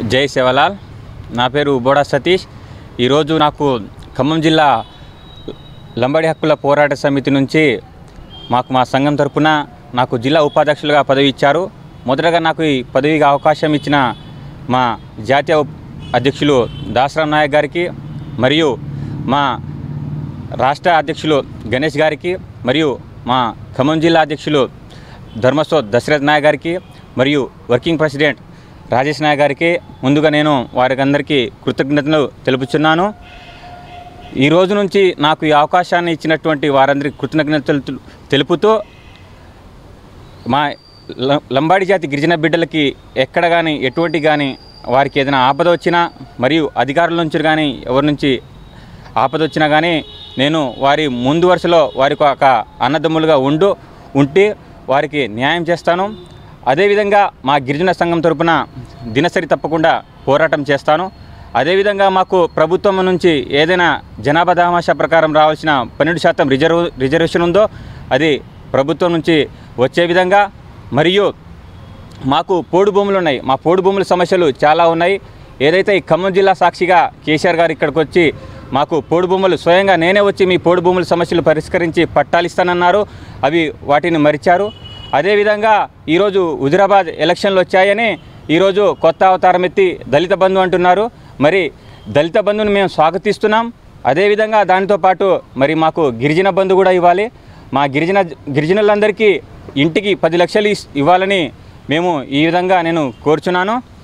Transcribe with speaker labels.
Speaker 1: జై శివలాల్ నా పేరు బోడా సతీష్ ఈరోజు నాకు ఖమ్మం జిల్లా లంబడి హక్కుల పోరాట సమితి నుంచి మాకు మా సంఘం తరపున నాకు జిల్లా ఉపాధ్యక్షులుగా పదవి ఇచ్చారు మొదటగా నాకు ఈ పదవికి అవకాశం ఇచ్చిన మా జాతీయ ఉప్- అధ్యక్షులు దాసరాం నాయక్ గారికి మరియు మా రాష్ట్ర అధ్యక్షులు గణేష్ గారికి మరియు మా ఖమ్మం జిల్లా అధ్యక్షులు ధర్మస్తో దశరథ్ నాయక్ గారికి మరియు వర్కింగ్ ప్రెసిడెంట్ రాజేష్ నాయక్ గారికి ముందుగా నేను వారికి అందరికీ కృతజ్ఞతలు తెలుపుచున్నాను ఈ రోజు నుంచి నాకు ఈ అవకాశాన్ని ఇచ్చినటువంటి వారందరికీ కృతజ్ఞతలు తెలు- తెలుపుతూ మా ల- లంబాడి జాతి గిరిజన బిడ్డలకి ఎక్కడ కానీ ఎటువంటి కానీ వారికి ఏదైనా ఆపద వచ్చినా మరియు అధికారుల నుంచి కానీ ఎవరి నుంచి ఆపద వచ్చినా కానీ నేను వారి ముందు వరుసలో వారికి ఒక అన్నదమ్ములుగా ఉండు ఉండి వారికి న్యాయం చేస్తాను అదేవిధంగా మా గిరిజన సంఘం తరపున దినసరి తప్పకుండా పోరాటం చేస్తాను అదేవిధంగా మాకు ప్రభుత్వం నుంచి ఏదైనా జనాభా దామాషా ప్రకారం రావాల్సిన పన్నెండు శాతం రిజర్వ్ రిజర్వేషన్ ఉందో అది ప్రభుత్వం నుంచి వచ్చే విధంగా మరియు మాకు పోడు భూములు ఉన్నాయి మా పోడు భూముల సమస్యలు చాలా ఉన్నాయి ఏదైతే ఈ ఖమ్మం జిల్లా సాక్షిగా కేసీఆర్ గారు ఇక్కడికి వచ్చి మాకు పోడు భూములు స్వయంగా నేనే వచ్చి మీ పోడు భూముల సమస్యలు పరిష్కరించి పట్టాలిస్తానన్నారు అవి వాటిని మరిచారు అదేవిధంగా ఈరోజు హుజురాబాద్ ఎలక్షన్లు వచ్చాయని ఈరోజు కొత్త అవతారం ఎత్తి దళిత బంధు అంటున్నారు మరి దళిత బంధుని మేము స్వాగతిస్తున్నాం అదేవిధంగా దానితో పాటు మరి మాకు గిరిజన బంధు కూడా ఇవ్వాలి మా గిరిజన గిరిజనులందరికీ ఇంటికి పది లక్షలు ఇస్- ఇవ్వాలని మేము ఈ విధంగా నేను కోరుచున్నాను